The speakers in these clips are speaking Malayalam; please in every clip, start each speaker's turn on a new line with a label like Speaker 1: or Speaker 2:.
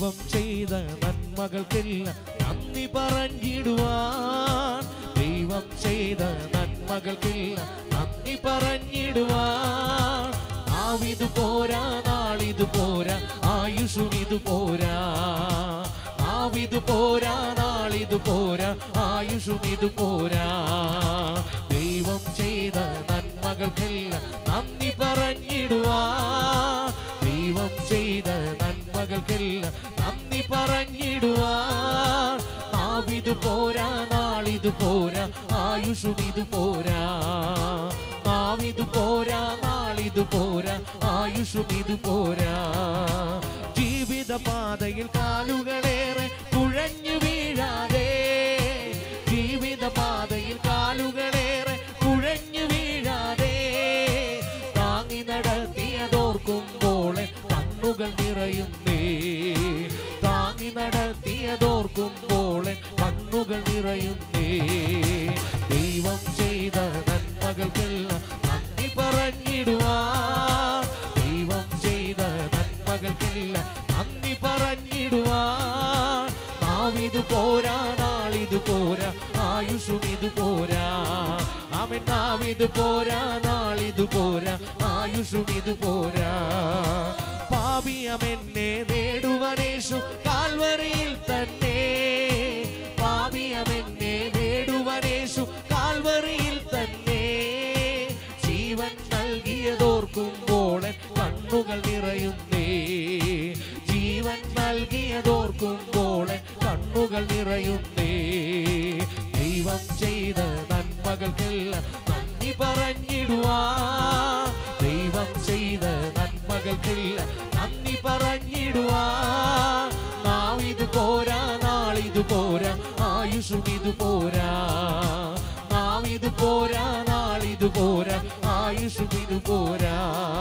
Speaker 1: ദൈവം ചെയ്ത നന്മകൾക്കെല്ലാം നന്ദി പറഞ്ഞിടുവാൻ ദൈവം ചെയ്ത നന്മകൾക്കെല്ലാം നന്ദി പറഞ്ഞിടുവാൻ നാവിതു പോരാ നാളിതു പോരാ ആയുഷുമിതു പോരാ നാവിതു പോരാ നാളിതു പോരാ ആയുഷുമിതു പോരാ ദൈവം ചെയ്ത നന്മകൾക്കെല്ലാം നന്ദി പറഞ്ഞിടുവാൻ ദൈവം ചെയ്ത നന്മകൾക്കെല്ലാം നന്ദി പറഞ്ഞിടുവാൻ നാവിതു പോരാ നാളിതു പോരാ ആയുഷുമിതു പോരാ നാവിതു പോരാ നാളിതു പോരാ ആയുഷുമിതു പോരാ ജീവിത പാതയിൽ കാലുകളേറെ കുഴഞ്ഞു വീഴാതെ ജീവിത പാതയിൽ കാലുകളേറെ കുഴഞ്ഞു വീഴാതെ താങ്ങി നടത്തിയതോർക്കുമ്പോൾ കണ്ണുകൾ നിറയുന്നേ താങ്ങി നടത്തിയതോർക്കുമ്പോൾ കണ്ണുകൾ നിറയുന്നേ ദൈവം ചെയ്ത നന്മകൾക്കെല്ലാം നന്ദി പറഞ്ഞിടുവാ ദൈവം ചെയ്ത നന്മകൾക്കെല്ലാം നന്ദി പറഞ്ഞിടുവാ നാവിതു പോരാ നാളിതു പോരാ ആയുഷും ഇത് പോരാ അവൻ നാവിതു പോരാ നാളിതു പോരാ ആയുഷും ഇത് പോരാ പാപിയമെന്നെ നേടുവനേഷു കാൽവറിയിൽ തന്നെ പാപിയമെന്നെ നേടുവനേഷു കാൽവറിയിൽ തന്നെ ജീവൻ നൽകിയതോർക്കുമ്പോൾ കണ്ണുകൾ നിറയുന്നേ ജീവൻ നൽകിയതോർക്കുമ്പോൾ കണ്ണുകൾ നിറയുന്നേ ദൈവം ചെയ്ത നന്മകൾക്കെല്ലാം നന്ദി പറഞ്ഞിടുവാ ദൈവം ചെയ്ത നന്മകൾക്കെല്ലാം നന്ദി പറഞ്ഞിടുവാ നാവിത് പോരാ നാളിത് പോരാ ആയുഷും ഇത് പോരാ നാവിത് പോരാ നാളിത് പോരാ ആയുഷും ഇത് പോരാ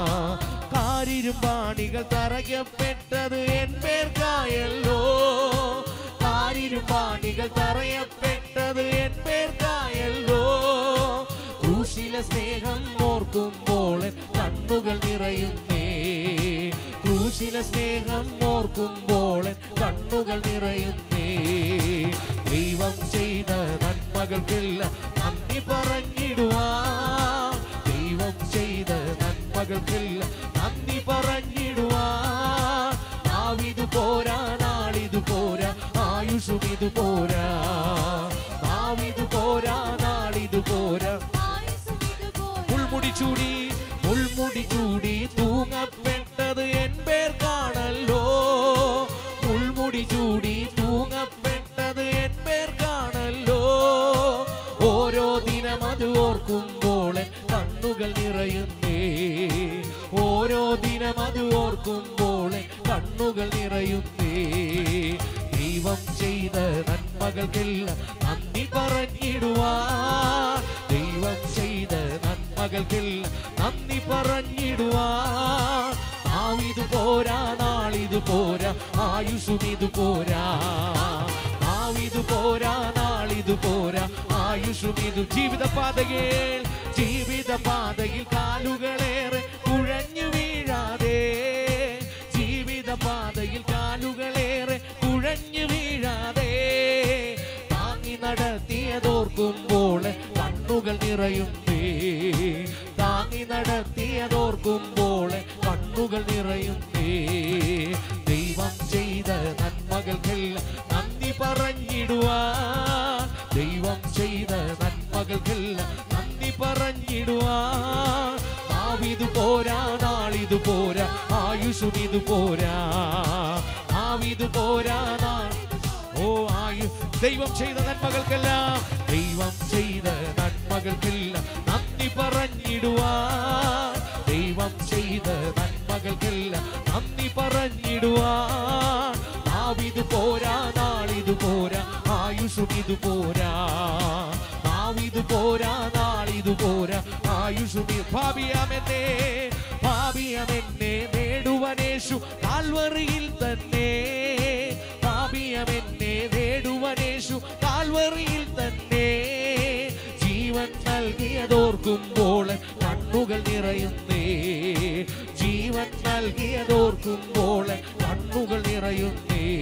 Speaker 1: കാരിരുമ്പാണികൾ തറയപ്പെട്ടത് എൻ പേർക്കായല്ലോ കാരിരുമ്പാണികൾ തറയപ്പെട്ടത് എൻ പേർക്കായല്ലോ ക്രൂശിലെ സ്നേഹം ഓർക്കുമ്പോൾ കണ്ണുകൾ നിറയുന്നേ ക്രൂശിലെ സ്നേഹം ഓർക്കുമ്പോൾ കണ്ണുകൾ നിറയുന്നേ ദൈവം ചെയ്ത നന്മകൾക്കെല്ലാം നന്ദി പറഞ്ഞിടുവാ ദൈവം ചെയ്ത നന്മകൾക്കെല്ലാം നന്ദി പറഞ്ഞിടുവാ നാവിതു പോരാ നാളിതു പോരാ ആയുഷും ഇത് പോരാ നാവിതു പോരാ നാളിതു പോരാ മുൾമുടി ചൂടി മുൾമുടി ചൂടി തൂങ്ങപ്പെട്ടത് എൻ പേർ കാണല്ലോ മുൾമുടി ചൂടി തൂങ്ങപ്പെട്ടത് എൻ പേർ കാണല്ലോ ഓരോ ദിനം അത് ഓർക്കുമ്പോൾ കണ്ണുകൾ നിറയുന്നേ ഓരോ ദിനം അത് ഓർക്കുമ്പോൾ കണ്ണുകൾ നിറയുന്നേ ദൈവം ചെയ്ത നന്മകൾക്കെല്ലാം നന്ദി പറഞ്ഞിടുവാ ദൈവം ചെയ്ത നന്മകൾക്കെല്ലാം നന്ദി പറഞ്ഞിടുവാ നാവിത് പോരാ നാളിത് പോരാ ആയുഷും ഇത് പോരാ നാവിത് പോരാ നാളിത് പോരാ ആയുഷും ഇത് ജീവിത പാതയിൽ ജീവിത പാതയിൽ കാലുകളേറെ കുഴഞ്ഞു വീഴാതെ ജീവിത പാതയിൽ കാലുകളേറെ കുഴഞ്ഞു വീഴാതെ താങ്ങി നടത്തിയതോർക്കുമ്പോൾ കണ്ണുകൾ നിറയുന്നേ താങ്ങി നടത്തിയതോർക്കുമ്പോൾ കണ്ണുകൾ നിറയുന്നേ ദൈവം ചെയ്ത നന്മകൾക്കെല്ലാം നന്ദി പറഞ്ഞിടുവാ ദൈവം ചെയ്ത നന്മകൾക്കെല്ലാം നന്ദി പറഞ്ഞിടുവാ നാവിതു പോരാ നാളിതു പോരാ ആയുഷും ഇത് പോരാ നാവിതു പോരാ നാൾ ഓ ആയു ദൈവം ചെയ്ത നന്മകൾക്കെല്ലാം ദൈവം ചെയ്ത നന്മകൾക്കെല്ലാം നന്ദി പറഞ്ഞിടുവാ ദൈവം ചെയ്ത നന്മകൾക്കെല്ലാം നന്ദി പറഞ്ഞിടുവാ നാവിത് പോരാ നാളിത് പോരാ ആയുഷും ഇത് പോരാ നാവിത് പോരാ നാളിത് പോരാ ആയുഷും ഇത് ഭാവിയാമെന്നേ ഭാവിയാമെന്നെ നേടുവനേഷു കാൽവറിയിൽ തന്നെ പാപിയമെന്നെ നേടുവനേഷു കാൽവറിയിൽ തന്നെ ജീവൻ നൽകിയതോർക്കുമ്പോൾ കണ്ണുകൾ നിറയുന്നേ ജീവൻ നൽകിയതോർക്കുമ്പോൾ കണ്ണുകൾ നിറയുന്നേ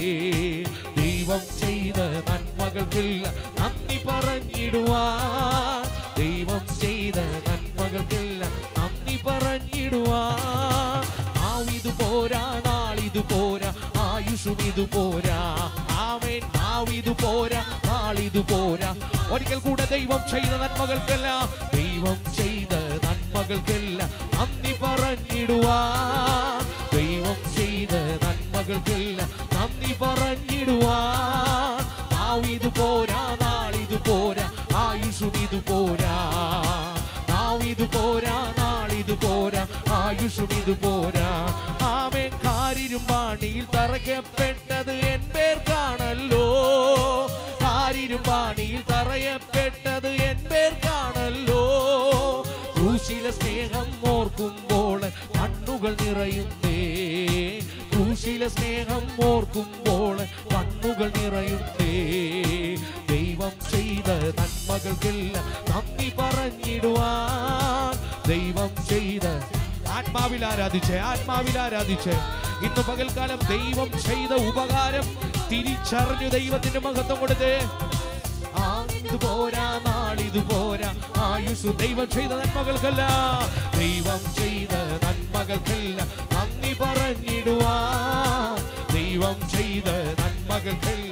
Speaker 1: ദൈവം ചെയ്ത നന്മകൾക്കില്ല നന്ദി പറഞ്ഞിടുവാൻ ദൈവം ചെയ്ത നന്മകൾക്കില്ല നന്ദി പറഞ്ഞിടുവാൻ ആവിതു പോരാ നാളിതു പോരാ ആയുഷും ഇത് പോരാ ആമേൻ ആവിതു പോരാ നാളിതു പോരാ ഒരിക്കൽ കൂടെ ദൈവം ചെയ്ത നന്മകൾക്കല്ല ദൈവം ചെയ്ത നന്മകൾക്കല്ല നന്ദി പറഞ്ഞിടുവാൻ ദൈവം ചെയ്ത നന്മകൾക്കല്ല നന്ദി പറഞ്ഞിടുവാൻ നാവിതു പോരാ നാളിതു പോരാ ആയുഷും ഇത് പോരാ നാവിതു പോരാ നാളിതു പോരാ ആയുഷും ഇത് പോരാ ആമേൻ കാരിരും പാണിയിൽ തറയ്ക്കപ്പെട്ടത് എൻ പേർക്കാണല്ലോ കാരിരും പാണിയിൽ തറയപ്പെട്ടത് എൻ പേർക്കാണല്ലോ ക്രൂശിലെ സ്നേഹം ഓർക്കുമ്പോൾ കണ്ണുകൾ നിറയുന്നേ ക്രൂശിലെ സ്നേഹം ഓർക്കുമ്പോൾ കണ്ണുകൾ നിറയുന്നേ ദൈവം ചെയ്ത നന്മകൾക്കെല്ലാം നന്ദി പറഞ്ഞിടുവാൻ ദൈവം ചെയ്ത ആത്മാവിൽ ആരാധിച്ചേ ആത്മാവിൽ ആരാധിച്ചേ ഇന്ന് പകൽക്കാലം ദൈവം ചെയ്ത ഉപകാരം തിരിച്ചറിഞ്ഞു ദൈവത്തിന്റെ മഹത്വം കൊടുത്തേ ആ ഇത് പോരാ നാളിത് പോരാ ആയുസ് ദൈവം ചെയ്ത നന്മകൾക്കല്ല ദൈവം ചെയ്ത നന്മകൾക്കല്ല നന്ദി പറഞ്ഞിടുവാ ദൈവം ചെയ്ത നന്മകൾക്കല്ല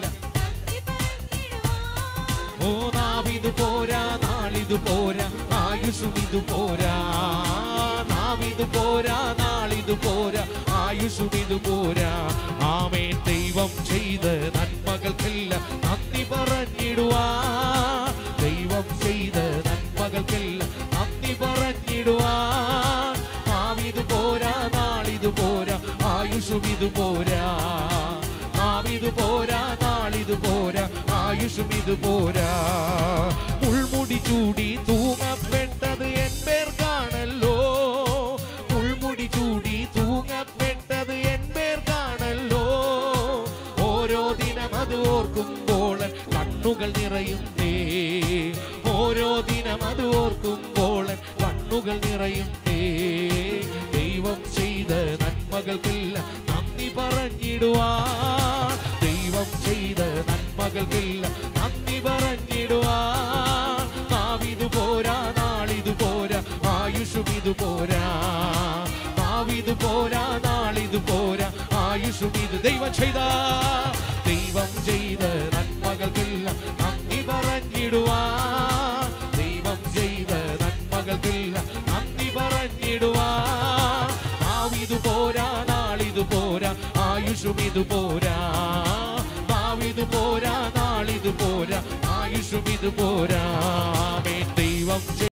Speaker 1: ഓ നാവിത് പോരാ നാളിത് പോരാ ആയുസും ഇത് പോരാ നാവിത് പോരാ നാളിത് പോരാ ആയുസും ഇത് പോരാ ആമേൻ ദൈവം ചെയ്ത നന്മകൾക്കെല്ലാം നന്ദി പറഞ്ഞിടുവാ ദൈവം ചെയ്ത നന്മകൾക്കെല്ലാം നന്ദി പറഞ്ഞിടുവാ നാവിത് പോരാ നാളിത് പോരാ ആയുസും ഇത് പോരാ നാവിത് പോരാ നാളിത് പോരാ ആയുഷും ഇത് പോരാ മുൾമുടി ചൂടി തൂങ്ങപ്പെട്ടത് എൻ പേർക്കാണല്ലോ മുൾമുടി ചൂടി തൂങ്ങപ്പെട്ടത് എൻ പേർക്കാണല്ലോ ഓരോ ദിനം അത് ഓർക്കുമ്പോൾ കണ്ണുകൾ നിറയുന്നേ ഓരോ ദിനം അത് ഓർക്കുമ്പോൾ കണ്ണുകൾ നിറയുന്നേ ദൈവം ചെയ്ത നന്മകൾക്കില്ല നന്ദി പറഞ്ഞിടുവാൻ ദൈവം ചെയ്ത നന്മകൾക്കില്ല നന്ദി പറഞ്ഞിടുവാൻ നാവിതു പോരാ നാളിതു പോരാ ആയുഷും ഇത് പോരാ നാവിതു പോരാ നാളിതു പോരാ ആയുഷും ഇത് ദൈവം ചെയ്ത ദൈവം ചെയ്ത നന്മകൾക്കില്ല നന്ദി പറഞ്ഞിടുവാൻ ദൈവം ചെയ്ത നന്മകൾക്കില്ല നന്ദി പറഞ്ഞിടുവാൻ നാവിതു പോരാ നാളിതു പോരാ ആയുഷും ഇത് പോരാ നാവിതു പോരാ നാളിതു പോരാ ആയുഷും ഇത് പോരാ ആമേൻ. ദൈവം ചെയ്ത